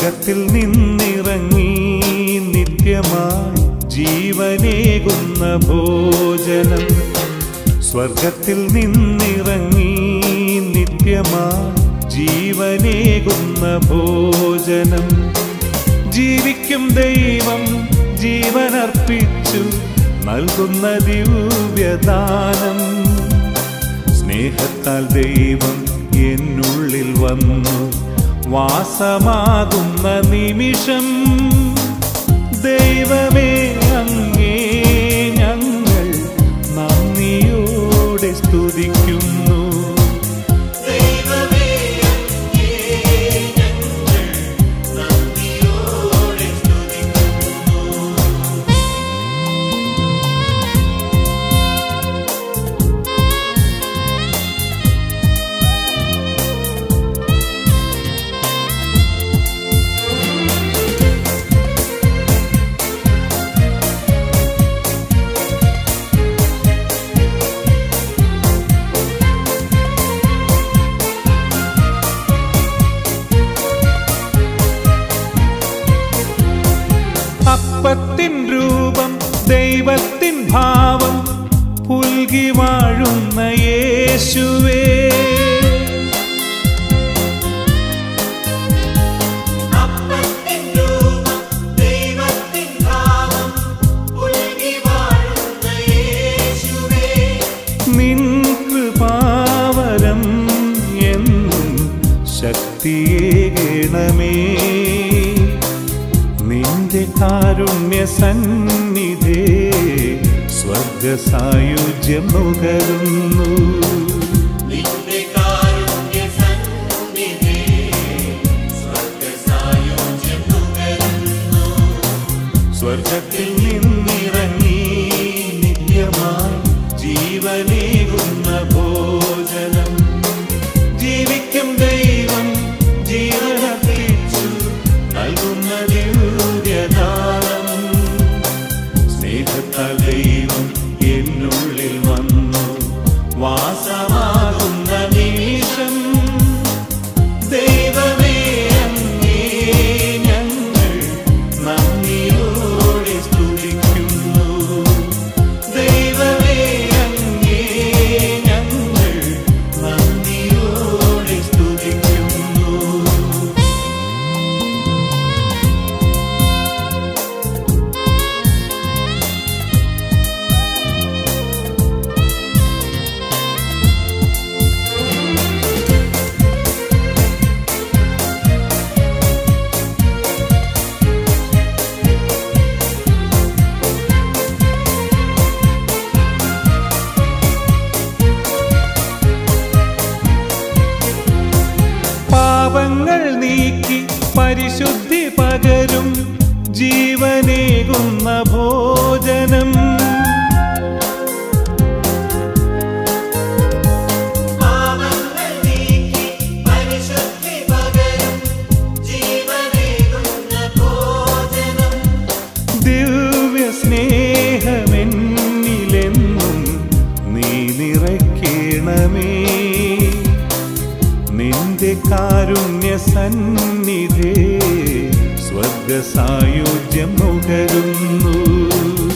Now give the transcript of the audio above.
സ്വർഗത്തിൽ നിന്നിറങ്ങി നിത്യമായി ജീവനേകുന്ന ഭോജനം സ്വർഗത്തിൽ നിന്നിറങ്ങി നിത്യമായി ജീവനേകുന്ന ഭോജനം ജീവിക്കും ദൈവം ജീവനർപ്പിച്ചു നൽകുന്ന ദിവ്യദാനം സ്നേഹത്താൽ ദൈവം എന്നുള്ളിൽ വന്നു വാസമാകുന്ന നിമിഷം ദൈവമേ അങ്ങേ ഞങ്ങൾ നന്ദിയോടെ സ്തുതിക്കുന്നു ദൈവമേ അങ്ങേ ഞങ്ങൾ നന്ദിയോടെ സ്തുതിക്കുന്നു അപ്പത്തിൻ രൂപം ദൈവത്തിൻ ഭാവം പുൽകി വാഴുന്ന യേശുവേ അപ്പത്തിൻ രൂപം ദൈവത്തിൻ ഭാവം പുൽകി വാഴുന്ന യേശുവേ നിൻ കൃപാവരം എന്നും ശക്തിയേകണമേ നിന്റെ കാരുണ്യ സന്നിധേ സ്വർഗ സായുജ്യം നുകരുന്നു നിന്റെ കാരുണ്യ സന്നിധി സ്വർഗ സായുജ്യം നുകരുന്നു സ്വർഗത്തിൽ നിന്നിറങ്ങി നിത്യമായി ജീവനേകുന്ന ഭോജനം ജീവിക്കും ദൈവം ജീവനർപ്പിച്ചു നൽകുന്ന ദിവ്യദാനം സ്നേഹത്താൽ ദൈവം എന്നുള്ളിൽ വന്നു വാസമാകുന്ന നിമിഷം ദൈവമേ അങ്ങേ ഞങ്ങൾ നന്ദിയോടെ സ്തുതിക്കുന്നു ദൈവമേ അങ്ങേ ഞങ്ങൾ നന്ദിയോടെ സ്തുതിക്കുന്നു പാപങ്ങൾ നീക്കി പരിശുദ്ധി പകരും ജീവനേകുന്ന ഭോജനം പാപങ്ങൾ നീക്കി പരിശുദ്ധി പകരും ജീവനേകുന്ന ഭോജനം ദിവ്യ സ്നേഹമെന്നിലെന്നും നീ നിറയ്ക്കണമേ നിന്റെ കാരുണ്യ സന്നിധേ സ്വർഗ സായുജ്യം നുകരുന്നു